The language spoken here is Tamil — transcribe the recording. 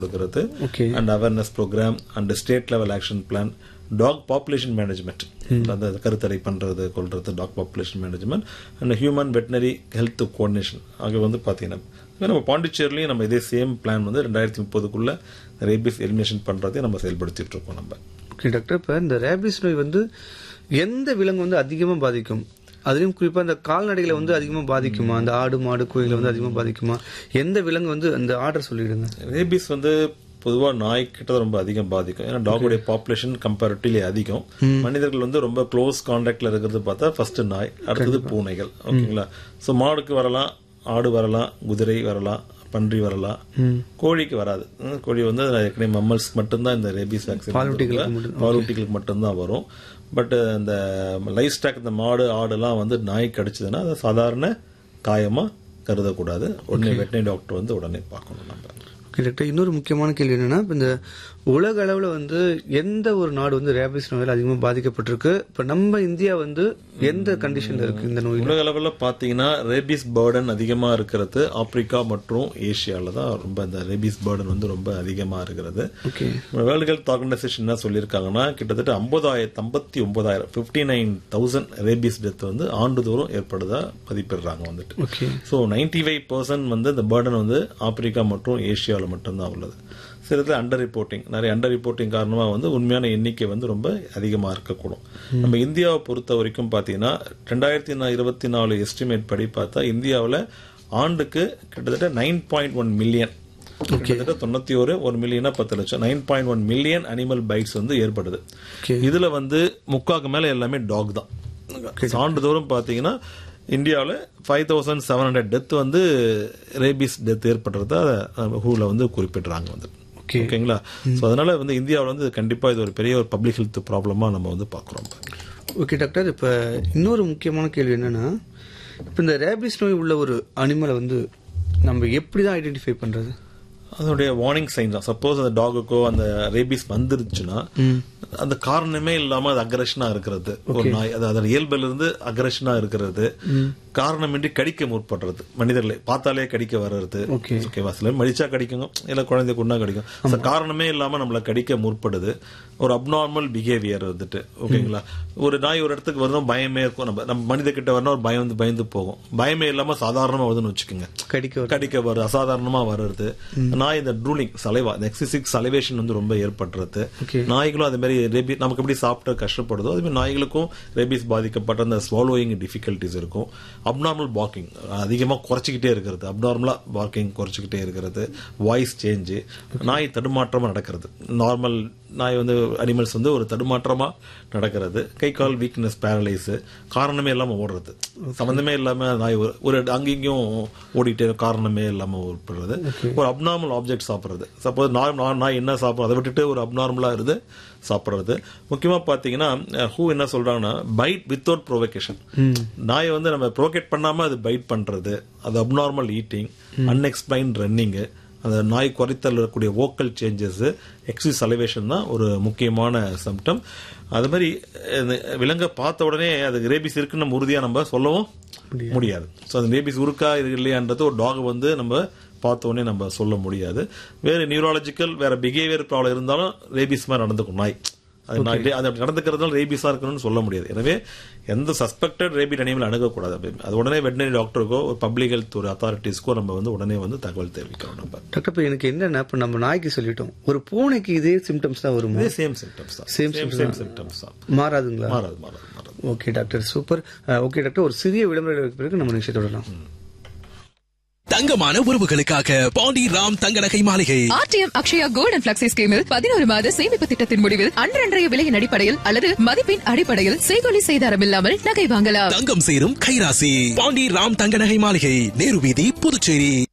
கொடுக்கறது Okay. And awareness programme and state level action plan dog population management அந்த கருத்தடை பண்றது கொள்றது dog population management and human veterinary health coordination ஆகிய வந்து பாத்தீங்கன்னா இப்ப நம்ம பாண்டிச்சேரிலையும் நம்ம இதே சேம் பிளான் வந்து ரெண்டாயிரத்தி முப்பதுக்குள்ள ரேபிஸ் எலிமினேஷன் பண்றதையும் நம்ம செயல்படுத்திட்டு இருக்கோம் நம்ம ஓகே டாக்டர் இப்போ இந்த ரேபிஸ் நோய் வந்து எந்த விலங்கு வந்து அதிகமாக பாதிக்கும் அதுலயும் குறிப்பா இந்த கால்நடைகளை வந்து அதிகமா பாதிக்குமா அந்த ஆடு மாடு கோயிலை வந்து அதிகமா பாதிக்குமா எந்த விலங்கு வந்து அந்த ஆர்டர் சொல்லிடுங்க ரேபிஸ் வந்து பொதுவா நாய் கிட்ட ரொம்ப அதிகம் பாதிக்கும் ஏன்னா டாகுடைய பாப்புலேஷன் கம்பேரிட்டிவ்லி அதிகம் மனிதர்கள் வந்து ரொம்ப க்ளோஸ் கான்டாக்ட்ல இருக்கிறது பார்த்தா ஃபர்ஸ்ட் நாய் அடுத்தது பூனைகள் ஓகேங்களா சோ மாடுக்கு வரலாம் ஆடு வரலாம் குதிரை வரலாம் பன்றி வரலாம் கோழிக்கு வராது ம், கோழி வந்து ஏற்கனவே மம்மல்ஸ் மட்டும்தான் இந்த ரேபிஸ் வேக்சின் பாலூட்டிகளுக்கு மட்டும்தான் வரும் பட் இந்த லைஃப் ஸ்டாக் இந்த மாடு ஆடுலாம் வந்து நாய் கடிச்சதுன்னா அது சாதாரண காயமா கருதக்கூடாது உடனே வெட்டினரி டாக்டர் வந்து உடனே பார்க்கணும் நம்ம ஓகே டாக்டர் இன்னொரு முக்கியமான கேள்வி என்னன்னா இப்ப இந்த உலக அளவுல வந்து எந்த ஒரு நாடு வந்து ரேபிஸ் நோயால் அதிகமா பாதிக்கப்பட்டிருக்கு இப்ப நம்ம இந்தியா வந்து எந்த கண்டிஷன்ல இருக்கு இந்த நோய் உலக அளவில் பார்த்தீங்கன்னா ரேபிஸ் பேர்டன் அதிகமா இருக்கிறது ஆப்பிரிக்கா மற்றும் ஏசியால தான் ரொம்ப இந்த ரேபிஸ் பேர்டன் வந்து ரொம்ப அதிகமா இருக்கிறது ஓகே வேர்ல்டு ஹெல்த் ஆர்கனைசேஷன் என்ன சொல்லியிருக்காங்கன்னா கிட்டத்தட்ட ஐம்பதாயிரத்து ஐம்பத்தி ஒன்பதாயிரம் fifty nine thousand rabies death வந்து ஆண்டுதோறும் ஏற்படுதா மதிப்பிடுறாங்க வந்துட்டு okay so ninety five percent வந்து இந்த பேர்டன் வந்து ஆப்பிரிக்கா மற்றும் ஏசியாவில் மட்டும்தான் உள்ளது சில இடத்துல அண்டர் ரிப்போர்ட்டிங் நிறைய அண்டர் ரிப்போர்ட்டிங் காரணமா வந்து உண்மையான எண்ணிக்கை வந்து ரொம்ப அதிகமா இருக்கக்கூடும் நம்ம இந்தியாவை பொறுத்த வரைக்கும் பார்த்தீங்கன்னா ரெண்டாயிரத்தி இருபத்தி நாலு எஸ்டிமேட் படி பார்த்தா இந்தியாவில் ஆண்டுக்கு கிட்டத்தட்ட நைன் பாயிண்ட் ஒன் மில்லியன் கிட்டத்தட்ட தொண்ணூத்தி ஒரு ஒரு மில்லியனா பத்து லட்சம் nine point one million animal bites வந்து ஏற்படுது Okay. இதுல வந்து முக்காக்கு மேல எல்லாமே டாக் தான் ஆண்டுதோறும் பாத்தீங்கன்னா இந்தியாவில் five thousand seven hundred death வந்து ரேபிஸ் டெத் ஏற்படுறதா ஹூல வந்து குறிப்பிடுறாங்க வந்து Okay. ஓகேங்களா ஸோ அதனால வந்து இந்தியாவில் வந்து கண்டிப்பா இது ஒரு பெரிய ஒரு பப்ளிக் ஹெல்த் ப்ராப்ளமா நம்ம வந்து பார்க்குறோம் ஓகே டாக்டர் இப்ப இன்னொரு முக்கியமான கேள்வி என்னன்னா இப்ப இந்த ரேபிஸ் நோய் உள்ள ஒரு அனிமலை வந்து நம்ம எப்படி தான் ஐடென்டிஃபை பண்றது அதனுடைய வார்னிங் சைன் தான் சப்போஸ் அந்த டாகுக்கோ அந்த ரேபிஸ் வந்துருச்சுன்னா அந்த காரணமே இல்லாம அது அக்ரஷனா இருக்கிறது ஒரு நாய் அது அதோட இயல்புல இருந்து அக்ரஷனா இருக்கிறது காரணமின்றி கடிக்க முற்படுறது மனிதர்களை பார்த்தாலே கடிக்க வர்றது Okay. ஓகேவா சில மடிச்சா கடிக்குங்க இல்ல குழந்தை கொண்டா கடிக்கும் So, காரணமே இல்லாம நம்மள கடிக்க முற்படுது ஒரு அப்நார்மல் பிஹேவியர் வந்துட்டு ஓகேங்களா ஒரு நாய் ஒரு இடத்துக்கு வரணும் பயமே இருக்கும் நம்ம நம்ம மனித கிட்ட வரணும் ஒரு பயம் வந்து பயந்து போகும் பயமே இல்லாம சாதாரணமா வருதுன்னு வச்சுக்கோங்க கடிக்க வரும். கடிக்க வருது அசாதாரணமா வர்றது நாய் இந்த ட்ரூலிங் சலைவா இந்த எக்ஸிசிக் சலைவேஷன் வந்து ரொம்ப ஏற்படுறது Okay. நாய்களும் அதே மாதிரி ரேபி நமக்கு எப்படி சாப்பிட்டு கஷ்டப்படுதோ அதே மாதிரி நாய்களுக்கும் ரேபிஸ் பாதிக்கப்பட்ட அந்த ஸ்வாலோயிங் டிஃபிகல்டிஸ் இருக்கும் அப்நார்மல் பாக்கிங் அதிகமா குறைச்சிக்கிட்டே இருக்கிறது அப்நார்மலா பாக்கிங் குறைச்சிக்கிட்டே இருக்கிறது வாய்ஸ் சேஞ்சு நாய் தடுமாற்றமா நடக்கிறது நார்மல் நாய் வந்து அனிமல்ஸ் வந்து ஒரு தடுமாற்றமா நடக்கிறது கை கால் வீக்னஸ் பேரலைஸ் காரணமே இல்லாம ஓடுறது சம்பந்தமே இல்லாம நாய் ஒரு- ஒரு அங்கேயும் ஓடிட்டே காரணமே இல்லாம ஓடுறது ஒரு அப்நார்மல் ஆப்ஜெக்ட் சாப்பிடுறது சப்போஸ் நாய் என்ன சாப்பிடும் அதை விட்டுட்டு ஒரு அப்நார்மலா இருந்து சாப்பிடுறது முக்கியமா பாத்தீங்கன்னா ஹூ என்ன சொல்றாங்கன்னா பைட் வித்தவுட் ப்ரோவகேஷன் நாயை வந்து நம்ம ப்ரோகேட் பண்ணாம அது பைட் பண்றது அது அப்நார்மல் ஈட்டிங் அன்எக்ஸ்பிளைன் ரன்னிங் அந்த நாய் குறைத்தல் இருக்கக்கூடிய வோக்கல் சேஞ்சஸ் எக்ஸிஸ் சலவேஷன் தான் ஒரு முக்கியமான சிம்டம் அது மாதிரி இந்த விலங்கை பார்த்த உடனே அது ரேபிஸ் இருக்குன்னு நம்ம உறுதியா நம்ம சொல்லவும் முடியாது ஸோ அந்த ரேபிஸ் இருக்கா இது இல்லையான்றது ஒரு டாக் வந்து நம்ம பார்த்த உடனே நம்ம சொல்ல முடியாது வேற நியூராலஜிக்கல் வேற பிஹேவியர் ப்ராப்ளம் இருந்தாலும் ரேபிஸ் மாதிரி நடந்துக்கும் நாய் அது நாய் அது அப்படி நடந்துக்கிறதுனால ரேபிஸா இருக்கணும்னு சொல்ல முடியாது எனவே எந்த சஸ்பெக்டட் ரேபிட் அனிமல் அணுகக்கூடாது அப்படி. அது உடனே வெட்டினரி டாக்டருக்கோ ஒரு பப்ளிக் ஹெல்த் ஒரு அத்தாரிட்டிஸ்க்கோ நம்ம வந்து உடனே வந்து தகவல் தெரிவிக்கிறோம் நம்ம டாக்டர் இப்ப எனக்கு என்னன்னா இப்ப நம்ம நாய்க்கு சொல்லிட்டோம் ஒரு பூனைக்கு இதே சிம்டம்ஸ் தான் வருமா இதே சேம் சிம்டம்ஸ் தான் Same சேம் symptoms சேம் தான். சிம்டம்ஸ் தான் மாறாதுங்களா மாறாது மாறாது மாறாது okay doctor super okay doctor ஒரு சிறிய விளம்பர பிறகு நம்ம நிகழ்ச்சி தொடரலாம் தங்கமான உறவுகளுக்காக Pandi Ram Thanga Nagai Maligai RTM Akshaya gold and flexi ஸ்கீமில் பதினோரு மாத சேமிப்பு திட்டத்தின் முடிவில் அன்றன்றைய விலையின் அடிப்படையில் அல்லது மதிப்பின் அடிப்படையில் செய்கொலி செய்தாரம் இல்லாமல் நகை வாங்கலாம் தங்கம் சேரும் கைராசி பாண்டி ராம் தங்க நகை மாளிகை நேரு வீதி புதுச்சேரி